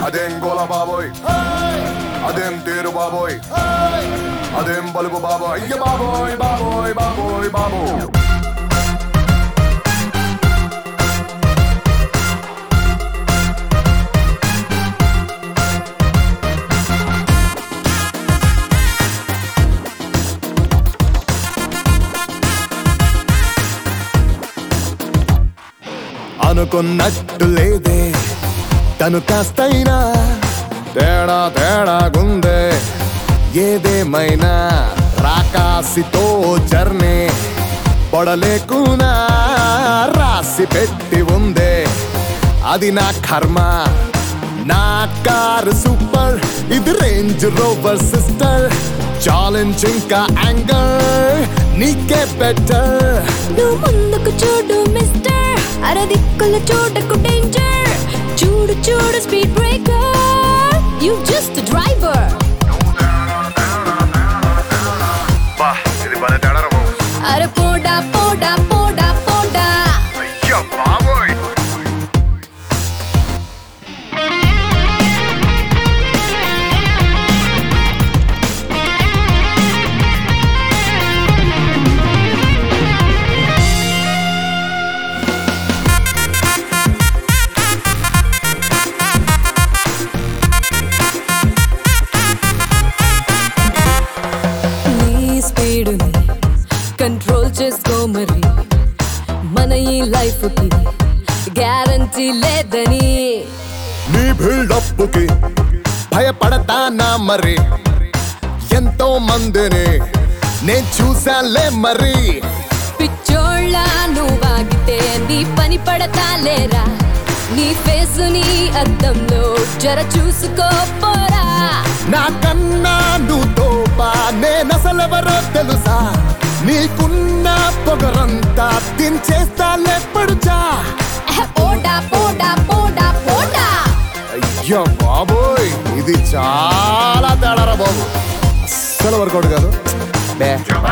అదేం గోల బాబోయ్ అదేం తేరు బాబోయ్ అదేం బలుపు బాబోయ్ అయ్య బాబోయ్ బాబోయ్ బాబోయ్ బాబో అనుకున్నట్టు లేదే తను కాస్తైనా తేడా తేడా గుందే ఏదేమైనా రాకాసితో జర్నీ పొడలేకునా రాసి పెట్టి ఉందే అది నా కర్మ నా కారు సూపర్ ఇది రేంజ్ రోవర్ సిస్టర్ ఛాలెంజ్ ఇంకా యాంగర్ నీకే బెటర్ నువ్వు ముందుకు చూడు మిస్టర్ అరదిక్కుల చూడకు డేంజర్ చూడు చూడు speed breaker you just driver బా ఇది భలే తేడా రా బాబు అరే పోడా పోడా పోడా పోడా అయ్య బాబోయ్ నీ స్పీడుని కంట్రోల్ చేసుకో మరి మన ఈ లైఫ్ కి గ్యారంటీ లేదని నీ బిల్డప్ కి భయపడతానా మరి ఎంతో మందిని నేను చూసాలే మరి పిచ్చోళ్ళ నువ్వాగితే నీ పని పడతాలేరా నీ ఫేస్ నీ అద్దంలో జర చూసుకోపోరా నాకన్నా నువ్వు తోపా నేనసలెవరో తెలుసా నీకున్న పొగరంతా దించేస్తాలే పడుచా ఎహ, పోడా పోడా పోడా పోడా అయ్యో బాబోయ్ ఇది చాలా తేడారా బాబు అస్సలు వర్కౌట్ కాదు బే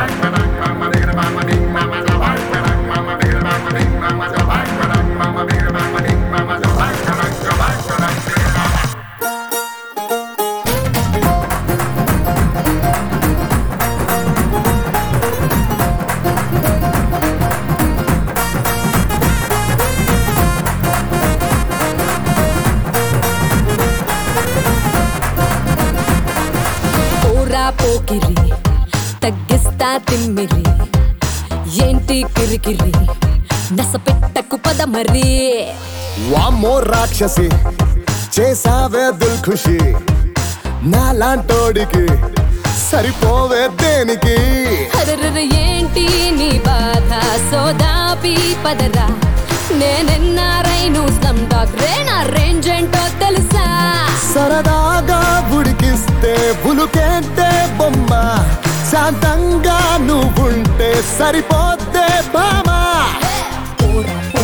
పోరా పోకిరి తగ్గిస్తా తిమ్మిరి ఏంటి కిరికిరి నస పెట్టకు పద మరి వామ్మో రాక్షసి చేసావే దిల్ ఖుషి నాలాంటోడికి సరిపోవే దేనికి హరర ఏంటి నీ బాధ సోదాపి పదరా నేనెన్నారై నువ్వు స్లమ్ డాగ్ రే నా రేంజ్ ఏంటో తెలుసా సరదాగా ఉడికిస్తే బులుకేంటే బొమ్మ శాంతంగా నువ్వుంటే సరిపోద్దే బామా పోరా